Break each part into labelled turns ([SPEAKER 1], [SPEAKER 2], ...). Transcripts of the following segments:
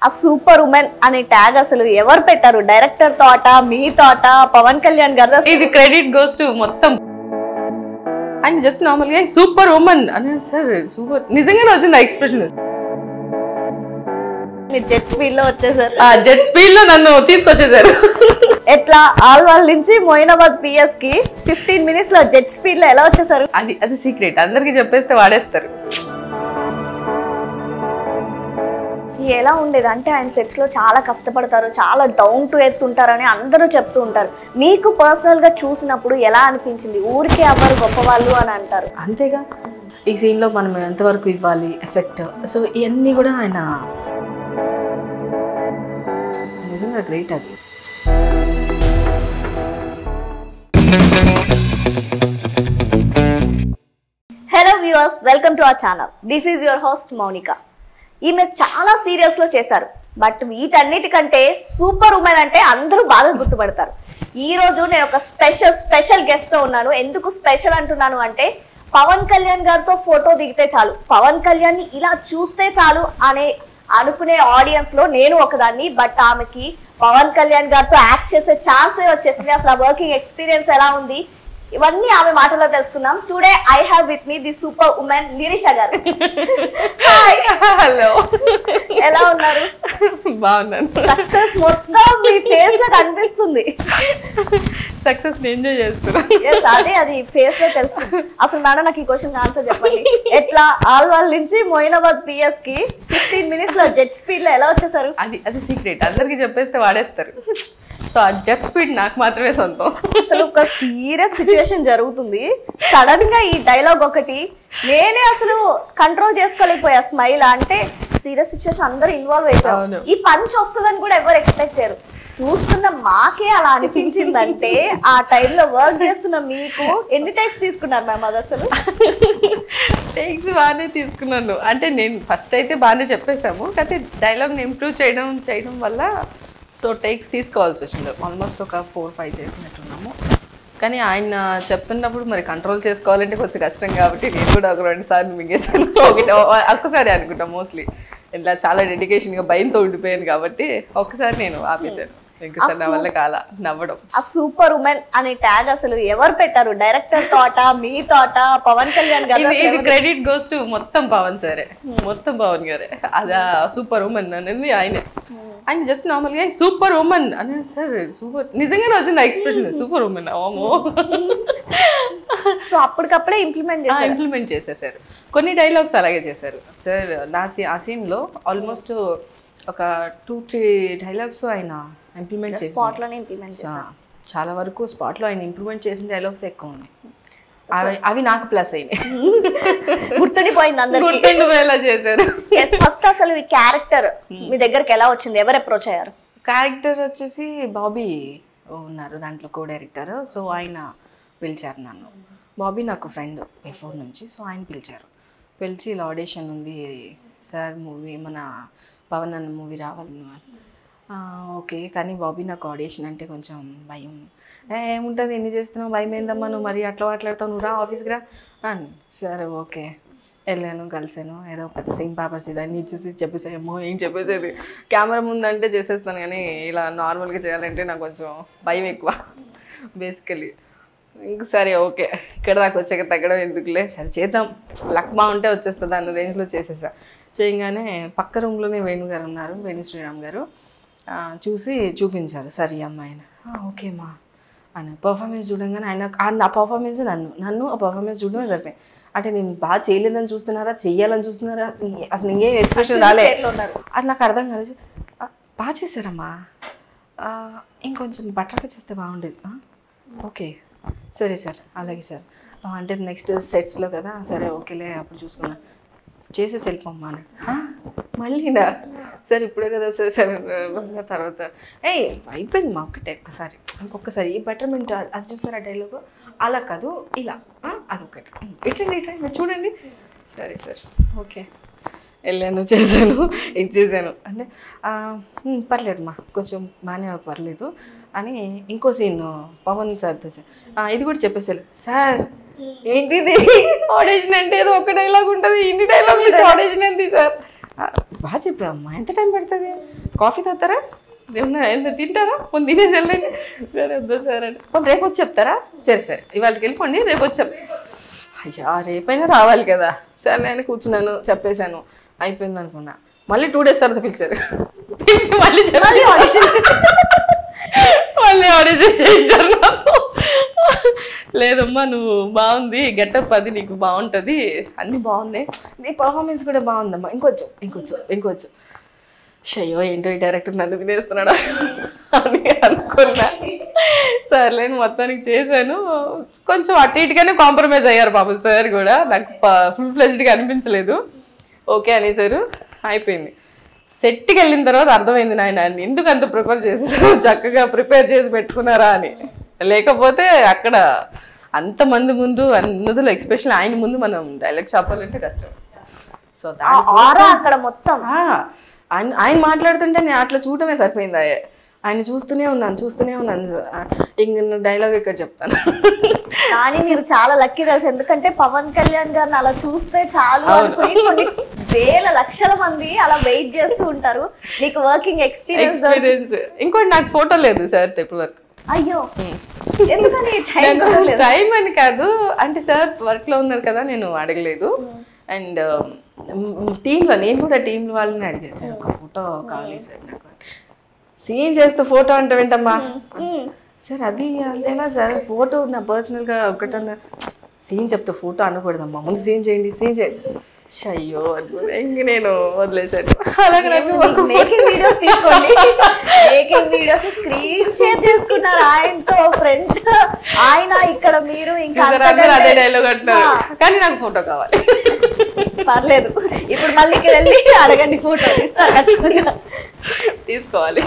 [SPEAKER 1] ఆ super women అనే tag అసలు ఎవరు పెట్టారు డైరెక్టర్ తోట మీ తోట పవన్ కళ్యాణ్ గారు
[SPEAKER 2] ఇది క్రెడిట్ గోస్ టు మొత్తం అండ్ జస్ట్ నార్మల్గా సూపర్ ఉమెన్ అని సార్ సూపర్ నిజంగానే వచ్చింది ఆ ఎక్స్ప్రెషన్
[SPEAKER 1] మీరు జెట్ స్పీడ్ లో వచ్చేసారు
[SPEAKER 2] ఆ జెట్ స్పీడ్ లో నన్ను తీసుకొచ్చేసారు
[SPEAKER 1] ఎట్లా ఆల్వాల్ నుంచి మొయినాబాద్ పిఎస్ కి ఫిఫ్టీన్ మినిట్స్ లో జెట్ స్పీడ్ లో ఎలా వచ్చేసారు
[SPEAKER 2] అది అది సీక్రెట్ అందరికి చెప్పేస్తే వాడేస్తారు
[SPEAKER 1] ఇది ఎలా ఉండేది అంటే ఆయన సెట్స్ లో చాలా కష్టపడతారు చాలా డౌన్ టు ఎర్త్ ఉంటారని అందరూ చెప్తూ ఉంటారు మీకు పర్సనల్ గా చూసినప్పుడు ఎలా అనిపించింది ఊరికే అవ్వరు గొప్పవాళ్ళు అని అంటారు
[SPEAKER 2] అంతేగా ఈ సీన్లో మనం ఎంతవరకు ఇవ్వాలి ఎఫెక్ట్ సో ఇవన్నీ కూడా ఆయన నిజంగా గ్రేట్ అది
[SPEAKER 1] hello viewers welcome to our channel this is your host Mounika ఈమె చాలా సీరియల్స్ లో చేశారు బట్ వీటన్నిటికంటే సూపర్ ఉమెన్ అంటే అందరూ బాగా గుర్తుపడతారు ఈ రోజు నేను ఒక స్పెషల్ స్పెషల్ గెస్ట్ తో ఉన్నాను ఎందుకు స్పెషల్ అంటున్నాను అంటే పవన్ కళ్యాణ్ గారితో ఫోటో దిగితే చాలు పవన్ కళ్యాణ్ ని ఇలా చూస్తే చాలు అనే అనుకునే ఆడియన్స్ లో నేను ఒకదాన్ని బట్ ఆమెకి పవన్ కళ్యాణ్ గారితో యాక్ట్ చేసే ఛాన్సే వచ్చేసింది అసలు వర్కింగ్ ఎక్స్పీరియన్స్ ఎలా ఉంది ఇవన్నీ ఆమె మాటలో తెలుసుకుందాం today I have with me the super women Lirisha garu hi
[SPEAKER 2] hello
[SPEAKER 1] ఎలా ఉన్నారు
[SPEAKER 2] బాగున్నాను
[SPEAKER 1] సక్సెస్ మొత్తం మీ ఫేస్ లో కనిపిస్తుంది
[SPEAKER 2] సక్సెస్ ఎంజాయ్ చేస్తున్నా
[SPEAKER 1] ఎస్ అదే అది ఫేస్ లో తెలుస్తుంది అసలు మేడం నాకు ఈ క్వశ్చన్ ఆన్సర్ చెప్పండి ఎట్లా ఆల్వాల్ నుంచి మొయినాబాద్ పిఎస్ కి ఫిఫ్టీన్ మినిట్స్ లో జెట్ స్పీడ్ లో ఎలా వచ్చేసారు
[SPEAKER 2] అది అది సీక్రెట్ అందరికి చెప్పేస్తే వాడేస్తారు సో ఆ జెట్ స్పీడ్ నాకు మాత్రమే సొంతం
[SPEAKER 1] అసలు ఒక సీరియస్ సిచ్యువేషన్ జరుగుతుంది సడన్ గా ఈ డైలాగ్ ఒకటి నేనే అసలు కంట్రోల్ చేసుకోలేకపోయా స్మైల్ అంటే సీరియస్ సిచ్యువేషన్ అందరూ ఇన్వాల్వ్ అయిపోయారు
[SPEAKER 2] అవును.
[SPEAKER 1] ఈ పంచ్ వస్తుందని కూడా ఎవరు ఎక్స్పెక్ట్ చేయరు చూస్తున్న మాకే అలా అనిపించిందంటే ఆ టైంలో వర్క్ చేస్తున్న మీకు ఎన్ని టైమ్స్ తీసుకున్నారు మ్యామ్ అది అసలు
[SPEAKER 2] టేక్స్ బాగానే తీసుకున్నాను అంటే నేను ఫస్ట్ అయితే బాగానే చెప్పేశాము కాకపోతే డైలాగ్ని ఇంప్రూవ్ చేయడం చేయడం వల్ల సో టేక్స్ తీసుకోవాల్సి వచ్చింది ఆల్మోస్ట్ ఒక ఫోర్ ఫైవ్ చేసినట్టున్నాము కానీ ఆయన చెప్తున్నప్పుడు మరి కంట్రోల్ చేసుకోవాలంటే కొంచెం కష్టం కాబట్టి నేను కూడా ఒక రెండు సార్లు మింగేసాను ఒకటి ఒక్కసారి అనుకుంటా మోస్ట్లీ ఇట్లా చాలా డెడికేషన్గా భయంతో ఉండిపోయాను కాబట్టి ఒక్కసారి నేను ఆపేశాను ఇంకోసారి నా వల్ల కాల నవ్వడం
[SPEAKER 1] ఆ సూపర్ ఉమెన్ అనే ట్యాగ్ అసలు ఎవరు పెట్టారు డైరెక్టర్ తోట మీ తోట పవన్ కళ్యాణ్ గారు
[SPEAKER 2] ఇది ఇది క్రెడిట్ గోస్ టు మొత్తం పవన్ సరే మొత్తం పవన్ గారే అది సూపర్ ఉమెన్ అనేది ఆయనే ఆయన జస్ట్ నార్మల్గా సూపర్ ఉమెన్ అని సార్ సూపర్ నిజంగానే వచ్చింది ఆ ఎక్స్ప్రెషన్ సూపర్ ఉమెన్ ఓమో
[SPEAKER 1] సో అప్పటికప్పుడే ఇంప్లిమెంట్ చేశారు
[SPEAKER 2] ఇంప్లిమెంట్ చేసేసారు కొన్ని డైలాగ్స్ అలాగే చేశారు సార్ నా సీ ఆ సీన్లో ఆల్మోస్ట్ ఒక టూ త్రీ డైలాగ్స్ ఆయన ఇంప్లిమెంట్ చేసి
[SPEAKER 1] స్పాట్ లోనే ఇంప్లిమెంట్
[SPEAKER 2] చా- చాలా వరకు స్పాట్లో ఆయన ఇంప్రూవ్మెంట్ చేసిన డైలాగ్స్ ఎక్కువ ఉన్నాయి అవి అవి నాకు ప్లస్ అయినాయి
[SPEAKER 1] గుర్తుండిపోయింది అందరికి
[SPEAKER 2] గుర్తుండిపోయేలా చేశారు
[SPEAKER 1] ఫస్ట్ అసలు ఈ క్యారెక్టర్ మీ దగ్గరికి ఎలా వచ్చింది ఎవరు అప్రోచ్ అయ్యారు
[SPEAKER 2] క్యారెక్టర్ వచ్చేసి బాబీ ఉన్నారు దాంట్లో కో డైరెక్టర్ సో ఆయన పిలిచారు నన్ను బాబీ నాకు ఫ్రెండ్ బిఫోర్ నుంచి సో ఆయన పిలిచారు పిలిచి ఇలా ఆడిషన్ ఉంది సార్ మూవీ మన పవన్ అన్న మూవీ రావాలి నువ్వు అని. "ఆ, ఓకే కానీ బాబీ నాకు ఆడిషన్ అంటే కొంచెం భయం "ఏ, ఏముంటుంది ఎన్ని చేస్తున్నావు భయం ఏందమ్మా నువ్వు మరి అట్లా మాట్లాడతావు నువ్వు రా ఆఫీస్కి రా అని సరే ఓకే వెళ్ళాను కలిసాను ఏదో పెద్ద సింగ్ పేపర్స్ ఇవన్నీ ఇచ్చేసి చెప్పేసాయేమో ఏం చెప్పేసేది కెమెరా ముందంటే చేసేస్తాను కానీ ఇలా నార్మల్గా చేయాలంటే నాకు కొంచెం భయం ఎక్కువ బేసికలీ ఇంక సరే ఓకే ఇక్కడ దాకా వచ్చాక తగ్గడం ఎందుకులే సరే చేద్దాం లక్ బాగుంటే వచ్చేస్తుంది అన్న రేంజ్లో చేసేసా చేయగానే పక్క రూమ్లోనే వేణు గారు ఉన్నారు వేణు శ్రీరామ్ గారు ఆ, చూసి చూపించారు సరే ఈ అమ్మాయిని "ఆ, ఓకే మా అని పర్ఫార్మెన్స్ చూడంగానే ఆయన ఆ నా పర్ఫార్మెన్స్ నన్ను నన్ను ఆ పర్ఫార్మెన్స్ చూడడమే సరిపోయింది అంటే నేను బాగా చేయలేదని చూస్తున్నారా చెయ్యాలని చూస్తున్నారా అసలు ఇంకేం ఎక్స్ప్రెషన్ రాలే
[SPEAKER 1] state లో ఉన్నారు.
[SPEAKER 2] అది నాకు అర్థం కాలేదు "ఆ, బాగా చేశారమ్మా ఆ, ఇంకొంచెం బటర్గా చేస్తే బాగుండేది "ఆ, ఓకే సరే సార్ అలాగే సార్ "ఆ, అంటే నెక్స్ట్ సెట్స్లో కదా సరే ఓకేలే అప్పుడు చూసుకున్నా చేసేసి వెళ్ళిపోమ్మా అన్నాడు "హా? మళ్ళీనా సరే ఇప్పుడే కదా సార్ సరే ఆ, తర్వాత ఏ అయిపోయింది మా ఒక్కటే ఒక్కసారి ఇంకొకసారి ఈ బెటర్మెంట్ అది చూసారా డైలాగు అలా కాదు ఇలా ఆ, అదొకటి "ఉమ్, ఇటండి ఇటండి మీరు చూడండి సరే సార్ ఓకే వెళ్ళాను చేశాను ఇచ్చేసాను అంటే "ఆ, "ఉమ్, పర్లేదు మా కొంచెం బాగానే పర్లేదు అని ఇంకో సీన్ పవన్ సార్తో సార్ "ఆ, ఇది కూడా చెప్పేసారు సార్ ఏంటిది ఆడిషన్ అంటే ఏదో ఒక డైలాగ్ ఉంటుంది ఇన్ని డైలాగ్ నుంచి ఆడిషన్ ఏంటి సార్ "ఆ, బాగా చెప్పావమ్మా ఎంత టైం పడుతుంది కాఫీ తాగుతారా ఏమన్నా ఏమన్నా తింటారా కొన్ని తినేసి వెళ్ళండి సరే వద్దు సార్ అంటే "పోనీ రేపు వచ్చి చెప్తారా సరే సరే ఇవాళకి వెళ్ళిపోండి రేపు వచ్చి చెప్ అయ్యా రేపైనా రావాలి కదా సరే నేను కూర్చున్నాను చెప్పేశాను అయిపోయింది అనుకున్నా మళ్ళీ టూ డేస్ తర్వాత పిలిచారు పిలిచి మళ్ళీ చెప్పాలి మళ్ళీ ఆడిషన్ చేయించారు నాకు లేదమ్మా నువ్వు బాగుంది గెటప్ అది నీకు బాగుంటుంది అన్నీ బాగున్నాయి నీ పర్ఫార్మెన్స్ కూడా బాగుందమ్మా ఇంకొచ్చు ఇంకొచ్చు ఇంకొచ్చు షయ్యో ఏంటో ఈ డైరెక్టర్ నన్ను తినేస్తున్నాడా అని అనుకున్నా సర్లేని మొత్తానికి చేశాను కొంచెం అటు ఇటుగానే కాంప్రమైజ్ అయ్యారు పాపం సార్ కూడా నాకు ఫుల్ ఫ్లెజ్డ్గా అనిపించలేదు ఓకే అనేసారు అయిపోయింది సెట్కి వెళ్ళిన తర్వాత అర్థమైంది నాయన ఎందుకు అంత ప్రిపేర్ చేసేసారు చక్కగా ప్రిపేర్ చేసి పెట్టుకున్నారా అని లేకపోతే అక్కడ అంతమంది ముందు అందులో ఎక్స్పెషల్ ఆయన ముందు మనం డైలాగ్ చెప్పాలంటే కష్టం సో దా
[SPEAKER 1] ఆరా అక్కడ మొత్తం
[SPEAKER 2] ఆ, ఆయన ఆయన మాట్లాడుతుంటే నేను అట్లా చూడటమే సరిపోయింది అయ్యే ఆయన చూస్తూనే ఉన్నాను చూస్తూనే ఉన్నాను ఆ, ఇంక డైలాగ్ ఇక్కడ చెప్తాను
[SPEAKER 1] కానీ మీరు చాలా లక్కీ తెలుసు ఎందుకంటే పవన్ కళ్యాణ్ గారిని అలా చూస్తే చాలు అనుకుని కొన్ని వేల లక్షల మంది అలా వెయిట్ చేస్తూ ఉంటారు మీకు వర్కింగ్ ఎక్స్పీరియన్స్
[SPEAKER 2] ఎక్స్పీరియన్స్ ఇంకోటి నాకు ఫోటో లేదు సార్ ఇప్పటి వరకు
[SPEAKER 1] అయ్యో ఎందుకని టైం
[SPEAKER 2] నేను టైం అని కాదు అంటే సార్ వర్క్ లో ఉన్నారు కదా నేను అడగలేదు అండ్ టీంలో నేను కూడా టీం వాళ్ళని అడిగాను సార్ ఒక ఫోటో కావాలి సార్ నాకు సీన్ చేస్తూ ఫోటో అంటే వింటమ్మా సార్ అది అదేనా సార్ ఫోటో నా పర్సనల్గా ఒకటన్నా సీన్ చెప్తే ఫోటో అనకూడదమ్మా ముందు సీన్ చేయండి సీన్ చేయండి అయ్యో అనుకున్నా ఇంక నేను వదిలేశాను అలాగే నాకు ఒక
[SPEAKER 1] మేకింగ్ వీడియోస్ తీసుకోండి మేకింగ్ వీడియోస్ స్క్రీన్ షేర్ చేసుకున్నారు ఆయనతో ఫ్రెండ్ ఆయన ఇక్కడ మీరు ఇంకా
[SPEAKER 2] చూసారా అందరూ అదే
[SPEAKER 1] అంతకంటే-
[SPEAKER 2] డైలాగ్ అంటున్నారు కానీ నాకు ఫోటో కావాలి
[SPEAKER 1] పర్లేదు ఇప్పుడు మళ్ళీ ఇక్కడ వెళ్ళి అడగండి ఫోటో ఇస్తారు ఖచ్చితంగా
[SPEAKER 2] తీసుకోవాలి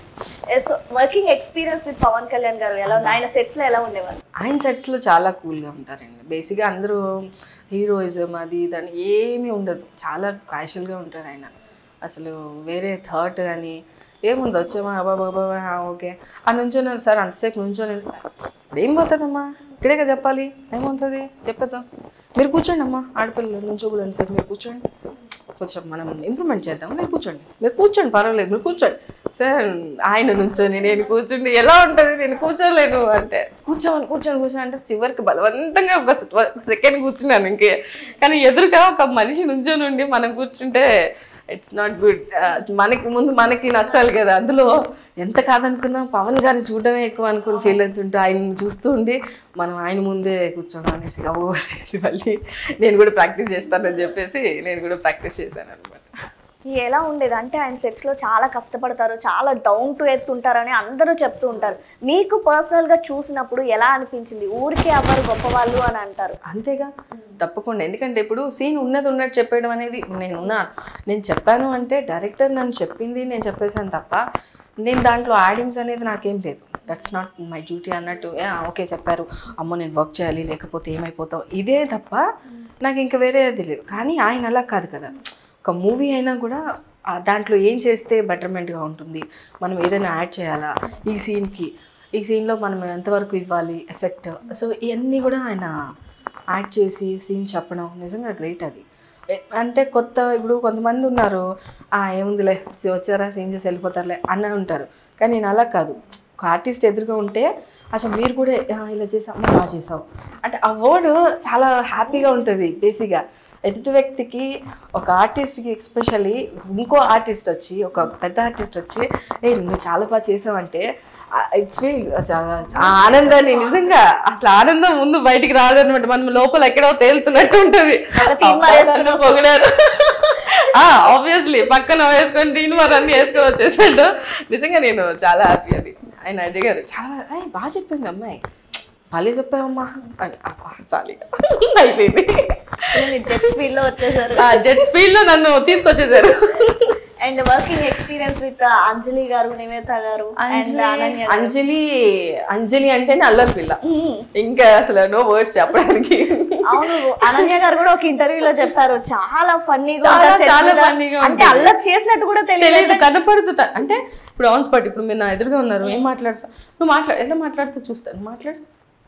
[SPEAKER 1] working experience with Pawan Kalyan garu ఎలా ఉంది ఆయన సెట్స్ లో ఎలా ఉండేవారు
[SPEAKER 2] ఆయన సెట్స్లో చాలా కూల్గా ఉంటారండి బేసిక్గా అందరూ హీరోయిజం అది దాని ఏమీ ఉండదు చాలా క్యాషువల్గా ఉంటారు ఆయన అసలు వేరే థాట్ కానీ ఏముంది వచ్చామా అబ్బా బాబా ఓకే ఆ నుంచోన్నారు సార్ అంతసేపు నుంచోని ఏం పోతుందమ్మా ఇక్కడే చెప్పాలి ఏమవుతుంది చెప్పేద్దాం మీరు కూర్చోండి అమ్మా ఆడపిల్లలు నుంచోకూడదు సార్ మీరు కూర్చోండి కొంచెం మనం ఇంప్రూవ్మెంట్ చేద్దాం మీరు కూర్చోండి మీరు కూర్చోండి పర్వాలేదు మీరు కూర్చోండి సార్ ఆయన నుంచొని నేను కూర్చుండి ఎలా ఉంటుంది నేను కూర్చోలేను అంటే కూర్చోమని కూర్చొని కూర్చొని అంటే చివరికి బలవంతంగా ఒక సెకండ్ కూర్చున్నాను ఇంకే కానీ ఎదురుగా ఒక మనిషి నుంచొని ఉండి మనం కూర్చుంటే ఇట్స్ నాట్ గుడ్ మనకి ముందు మనకి నచ్చాలి కదా అందులో ఎంత కాదనుకున్నా పవన్ గారిని చూడడమే ఎక్కువ అనుకుని ఫీల్ అవుతుంటే ఆయన చూస్తూ ఉండి మనం ఆయన ముందే కూర్చోడం అనేసి అవ్వ అనేసి మళ్ళీ నేను కూడా ప్రాక్టీస్ చేస్తానని చెప్పేసి నేను కూడా ప్రాక్టీస్ చేశాను అనమాట
[SPEAKER 1] ఎలా ఉండేది అంటే ఆయన సెట్స్ లో చాలా కష్టపడతారు చాలా డౌన్ టు ఎర్త్ ఉంటారని అందరూ చెప్తూ ఉంటారు మీకు పర్సనల్ గా చూసినప్పుడు ఎలా అనిపించింది ఊరికే అవ్వరు గొప్పవాళ్ళు అని అంటారు
[SPEAKER 2] అంతేగా తప్పకుండా ఎందుకంటే ఇప్పుడు సీన్ ఉన్నది ఉన్నట్టు చెప్పేయడం అనేది నేను ఉన్నాను నేను చెప్పాను అంటే డైరెక్టర్ నన్ను చెప్పింది నేను చెప్పేశాను తప్ప నేను దాంట్లో యాడింగ్స్ అనేది నాకేం లేదు దట్స్ నాట్ మై డ్యూటీ అన్నట్టు ఓకే చెప్పారు అమ్మో నేను వర్క్ చేయాలి లేకపోతే ఏమైపోతావు ఇదే తప్ప నాకు ఇంకా వేరేది లేదు కానీ ఆయన అలా కాదు కదా ఒక మూవీ అయినా కూడా ఆ దాంట్లో ఏం చేస్తే బెటర్మెంట్గా ఉంటుంది మనం ఏదైనా యాడ్ చేయాలా ఈ సీన్కి ఈ సీన్లో మనం ఎంతవరకు ఇవ్వాలి ఎఫెక్ట్ సో ఇవన్నీ కూడా ఆయన యాడ్ చేసి సీన్ చెప్పడం నిజంగా గ్రేట్ అది ఎ- అంటే కొత్త ఇప్పుడు కొంతమంది ఉన్నారు "ఆ, ఏముందిలే చి- వచ్చారా సీన్ చేసి వెళ్ళిపోతారులే అన్న ఉంటారు కానీ నేను అలా కాదు ఒక ఆర్టిస్ట్ ఎదురుగా ఉంటే అసలు మీరు కూడా "ఆ, ఇలా చేసావు అమ్మ బాగా చేసావు అంటే ఆ వర్డ్ చాలా హ్యాపీగా ఉంటుంది బేసిక్గా ఎదుటి వ్యక్తికి ఒక ఆర్టిస్ట్కి ఎక్స్పెషల్లీ ఇంకో ఆర్టిస్ట్ వచ్చి ఒక పెద్ద ఆర్టిస్ట్ వచ్చి ఏ నువ్వు చాలా బాగా చేసావంటే ఇట్స్ ఫీల్ ఆ ఆనందాన్ని నిజంగా అసలు ఆనందం ముందు బయటికి రాదనమాట మనం లోపల ఎక్కడో తేలుతున్నట్టు ఉంటుంది
[SPEAKER 1] తీన్మార్
[SPEAKER 2] అబ్బా, నన్ను పొగిడారు ఆబ్వియస్లీ పక్కన వేసుకొని దీని మరి అన్ని వేసుకొని వచ్చేసాడు నిజంగా నేను చాలా హ్యాపీ అది ఆయన అడిగారు చాలా "ఏయ్, బాగా చెప్పింది అమ్మాయి భలే చెప్పావమ్మా అని అబ్బా చాలిగా అయిపోయింది
[SPEAKER 1] జెట్ స్పీడ్ లో వచ్చేసారు
[SPEAKER 2] ఆ జెట్ స్పీడ్ లో నన్ను తీసుకొచ్చేసారు
[SPEAKER 1] and working experience with Anjali garu Nivetha గారు అండ్
[SPEAKER 2] అంజలి
[SPEAKER 1] అనన్య
[SPEAKER 2] అంజలి అంజలి అంటేనే అల్లరి పిల్ల
[SPEAKER 1] మ్మ్.
[SPEAKER 2] ఇంకా అసలు నో వర్డ్స్ చెప్పడానికి
[SPEAKER 1] అవును అనన్య గారు కూడా ఒక ఇంటర్వ్యూలో చెప్పారు చాలా ఫన్నీగా
[SPEAKER 2] చాలా,
[SPEAKER 1] ఉంటారు set
[SPEAKER 2] చాలా
[SPEAKER 1] మీద.
[SPEAKER 2] funny గా
[SPEAKER 1] అంటే అల్లరి చేసినట్టు కూడా తెలియదు
[SPEAKER 2] తెలియదు కనపడుతుంటా అంటే ఇప్పుడు ఆన్ స్పాట్ ఇప్పుడు మీరు నా ఎదురుగా ఉన్నారు ఏం మాట్లాడతా నువ్వు మాట్లాడు ఎలా మాట్లాడుతూ చూస్తాను మాట్లాడు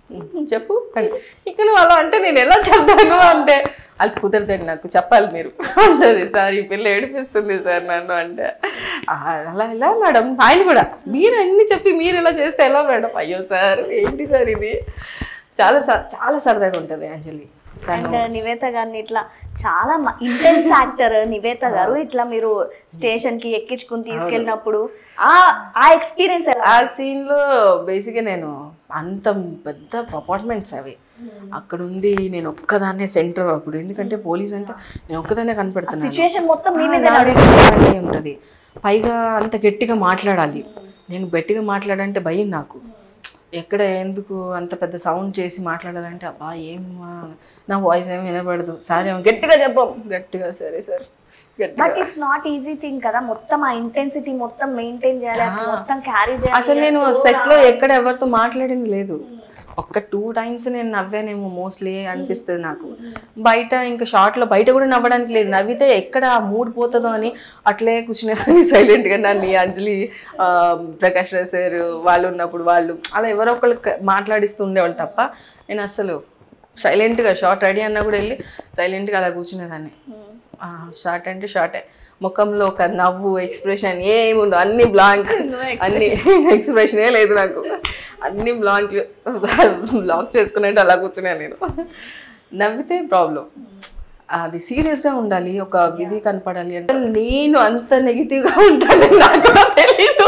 [SPEAKER 2] చెప్పు అని ఇక నువ్వు అలా అంటే నేను ఎలా చెప్తాను అంటే అది కుదరదండి నాకు చెప్పాలి మీరు అంటది సార్ ఈ పిల్ల ఏడిపిస్తుంది సార్ నన్ను అంటే "ఆ, అలా ఎలా మేడం ఆయన కూడా మీరు అన్ని చెప్పి మీరు ఎలా చేస్తే ఎలా మేడం అయ్యో సార్ ఏంటి సార్ ఇది చాలా స- చాలా సరదాగా ఉంటుంది అంజలి తను
[SPEAKER 1] అండ్ నివేత గారిని ఇట్లా చాలా ఇంటెన్స్ యాక్టర్ నివేత గారు ఇట్లా మీరు స్టేషన్ కి ఎక్కించుకుని తీసుకెళ్ళినప్పుడు ఆ ఆ ఎక్స్పీరియన్స్ ఎలా
[SPEAKER 2] ఆ సీన్ లో బేసిక్గా నేను అంత పెద్ద అపార్ట్మెంట్స్ అవి అక్కడ ఉండి నేను ఒక్కదాన్నే సెంటర్ అప్పుడు ఎందుకంటే పోలీస్ అంటే నేను ఒక్కదాన్నే కనపడుతున్నాను
[SPEAKER 1] సిచ్యువేషన్ మొత్తం మీ మీద
[SPEAKER 2] నాడే ఉంటుంది పైగా అంత గట్టిగా మాట్లాడాలి నేను గట్టిగా మాట్లాడంటే భయం నాకు ఎక్కడ ఎందుకు అంత పెద్ద సౌండ్ చేసి మాట్లాడాలంటే అబ్బా ఏం మా- నా వాయిస్ ఏం వినపడదు సరే గట్టిగా చెప్పాం గట్టిగా సరే సార్ గట్టిగా
[SPEAKER 1] but it's not easy thing కదా మొత్తం ఆ ఇంటెన్సిటీ మొత్తం మెయింటైన్ చేయాలి అది మొత్తం క్యారీ చేయాలి
[SPEAKER 2] అసలు నేను సెట్ లో ఎక్కడ ఎవరితో మాట్లాడింది లేదు ఒక్క టూ టైమ్స్ నేను నవ్వానేమో మోస్ట్లీ అనిపిస్తుంది నాకు బయట ఇంకా షార్ట్ లో బయట కూడా నవ్వడానికి లేదు నవ్వితే ఎక్కడ ఆ మూడ్ పోతుందో అని అట్లే కూర్చునేదాన్ని సైలెంట్ గా నన్ను ఈ అంజలి ఆ, ప్రకాష్ రాజ్ సార్ వాళ్ళు ఉన్నప్పుడు వాళ్ళు అలా ఎవరో ఒకళ్ళు క- మాట్లాడిస్తూ ఉండేవాళ్ళు తప్ప నేను అసలు silent గా షార్ట్ రెడీ అన్నా కూడా వెళ్ళి silent గా అలా కూర్చునేదాన్ని షార్ట్ అంటే షార్టే ముఖంలో ఒక నవ్వు ఎక్స్ప్రెషన్ ఏమి ఉండవు అన్ని బ్లాంక్ అన్ని ఎక్స్ప్రెషన్ ఏ లేదు నాకు అన్ని బ్లాంక్ బ్లాక్ చేసుకున్నట్టు అలా కూర్చున్నాను నేను నవ్వితే ప్రాబ్లం అది సీరియస్గా ఉండాలి ఒక విధి కనపడాలి అంటే నేను అంత నెగిటివ్గా ఉంటానని నాకు కూడా తెలీదు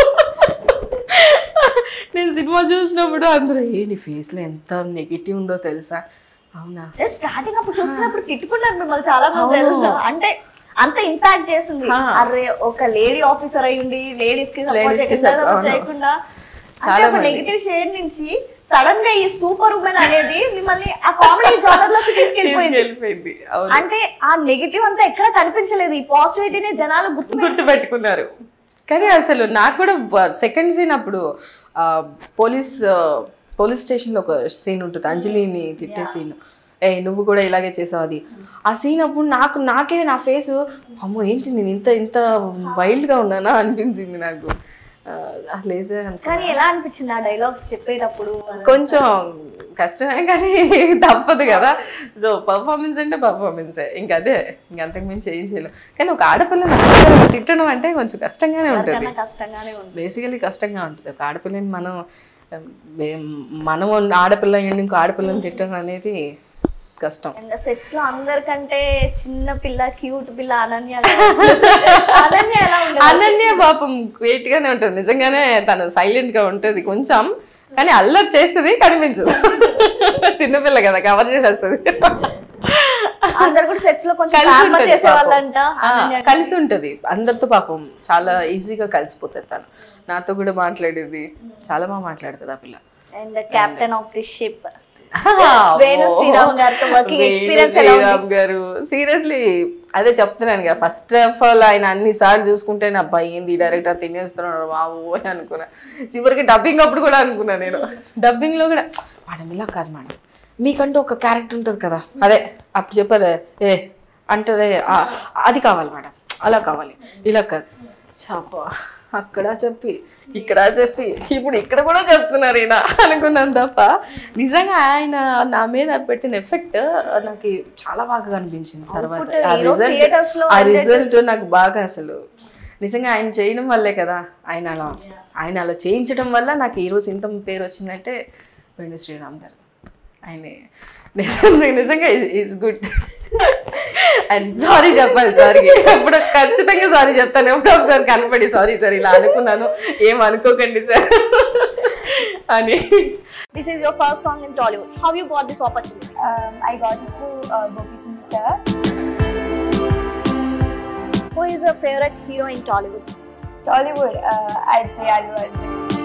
[SPEAKER 2] నేను సినిమా చూసినప్పుడు అందరూ ఏ నీ ఫేస్లో ఎంత నెగిటివ్ ఉందో తెలుసా అవునా
[SPEAKER 1] స్టార్టింగ్ అప్పుడు చూసుకున్నప్పుడు తిట్టుకున్నారు మిమ్మల్ని చాలా మంది తెలుసు అంటే అంత ఇంపాక్ట్ చేసింది అరే ఒక లేడీ ఆఫీసర్ అయి ఉండి లేడీస్ కి సపోర్ట్
[SPEAKER 2] Ladies కి
[SPEAKER 1] చేయకుండా
[SPEAKER 2] support, అవును.
[SPEAKER 1] చేయకుండా
[SPEAKER 2] చాలా
[SPEAKER 1] అంటే ఒక
[SPEAKER 2] మంది.
[SPEAKER 1] నెగిటివ్ షేడ్ నుంచి సడన్ గా ఈ సూపర్ ఉమెన్ అనేది మిమ్మల్ని ఆ కామెడీ జానర్ లోకి తీసుకెళ్ళిపోయింది
[SPEAKER 2] వెళ్ళిపోయింది అవును
[SPEAKER 1] అంటే ఆ నెగిటివ్ అంతా ఎక్కడ కనిపించలేదు ఈ పాజిటివిటీనే జనాలు గుర్తు
[SPEAKER 2] గుర్తు పెట్టుకున్నారు కానీ అసలు నాకు కూడా సెకండ్ సీన్ అప్పుడు ఆ, పోలీస్ ఆ, పోలీస్ స్టేషన్లో ఒక సీన్ ఉంటుంది అంజలిని తిట్టే సీన్ ఏ నువ్వు కూడా ఇలాగే చేసావు అది ఆ సీన్ అప్పుడు నాకు నాకే నా ఫేస్ అమ్మో ఏంటి నేను ఇంత ఇంత వైల్డ్గా ఉన్నానా అనిపించింది నాకు ఆ, లేదే అనుకో
[SPEAKER 1] కానీ ఎలా అనిపించింది ఆ డైలాగ్స్ చెప్పేటప్పుడు
[SPEAKER 2] కొంచెం కష్టమే కానీ తప్పదు కదా సో పర్ఫార్మెన్స్ అంటే పర్ఫార్మెన్సే ఇంక అదే ఇంక అంతకు మించి ఏం చేయలేం కానీ ఒక ఆడపిల్లని ఆడపిల్లని తిట్టడం అంటే కొంచెం కష్టంగానే ఉంటుంది
[SPEAKER 1] చాలా కష్టంగానే ఉంది
[SPEAKER 2] బేసికలీ కష్టంగా ఉంటుంది ఒక ఆడపిల్లని మనం ఏ- మనం ఆడపిల్ల అయ్యండి ఇంకో ఆడపిల్లని తిట్టడం అనేది కష్టం
[SPEAKER 1] అండ్ సెట్స్ లో అందరికంటే చిన్న పిల్ల క్యూట్ పిల్ల అనన్య కావచ్చు. అనన్య ఎలా ఉండదు
[SPEAKER 2] అనన్య పాపం క్వేట్ గానే ఉంటుంది నిజంగానే తను సైలెంట్ గా ఉంటది కొంచెం కానీ అల్లరి చేస్తుంది కనిపించదు చిన్నపిల్ల కదా కవర్ చేసేస్తుంది
[SPEAKER 1] అందరు కూడా సెట్స్ లో కొంచెం
[SPEAKER 2] కలిసి
[SPEAKER 1] glamour
[SPEAKER 2] ఉంటది
[SPEAKER 1] చేసేవాళ్ళంట
[SPEAKER 2] పాపం. ఆ, కలిసి ఉంటది అందరితో పాపం చాలా ఈజీగా కలిసిపోతుంది తను నాతో కూడా మాట్లాడేది చాలా బాగా మాట్లాడుతుంది ఆ పిల్ల
[SPEAKER 1] and captain of the ship Venu Sriram గారితో working
[SPEAKER 2] వేణు
[SPEAKER 1] experience ఎలా ఉంది?
[SPEAKER 2] శ్రీరామ్ గారు సీరియస్లీ అదే చెప్తున్నాను కదా ఫస్ట్ ఆఫ్ ఆల్ ఆయన అన్ని సార్లు చూసుకుంటే నా అబ్బాయి ఏంది డైరెక్టర్ తినేస్తున్నాడు బాబు అని అనుకున్నా చివరికి డబ్బింగ్ అప్పుడు కూడా అనుకున్నా నేను డబ్బింగ్ లో కూడా మేడం ఇలా కాదు మేడం మీకంటూ ఒక క్యారెక్టర్ ఉంటుంది కదా అదే అప్పుడు చెప్పారు ఏ అంటారే "ఆ, అది కావాలి మేడం అలా కావాలి ఇలా కాదు చాప అక్కడ చెప్పి ఇక్కడ చెప్పి ఇప్పుడు ఇక్కడ కూడా చెప్తున్నారు ఈయన అనుకున్నాను తప్ప నిజంగా ఆయన నా మీద పెట్టిన ఎఫెక్ట్ నాకు చాలా బాగా కనిపించింది తర్వాత ఆ
[SPEAKER 1] ఈ రోజు
[SPEAKER 2] రిజల్ట్
[SPEAKER 1] theatres లో
[SPEAKER 2] ఆ రిజల్ట్ నాకు బాగా అసలు నిజంగా ఆయన చేయడం వల్లే కదా ఆయన అలా ఆయన అలా చేయించడం వల్ల నాకు ఈరోజు ఇంత పేరు వచ్చిందంటే వేణు శ్రీరామ్ గారు ఆయన నిజంగా నిజంగా ఈజ్ గుడ్ అండ్ సారీ చెప్పాలి సారీ ఎప్పుడు ఖచ్చితంగా సారీ చెప్తాను ఎప్పుడో ఒకసారి కనపడి సారీ సార్ ఇలా అనుకున్నాను ఏం అనుకోకండి సార్ అని
[SPEAKER 1] this is your first song in Tollywood how you got this opportunity
[SPEAKER 3] Um, I got it through uh, Gopi Singh sir.
[SPEAKER 1] Who is your favourite hero in Tollywood
[SPEAKER 3] Tollywood, uh, I'd say Allu Arjun.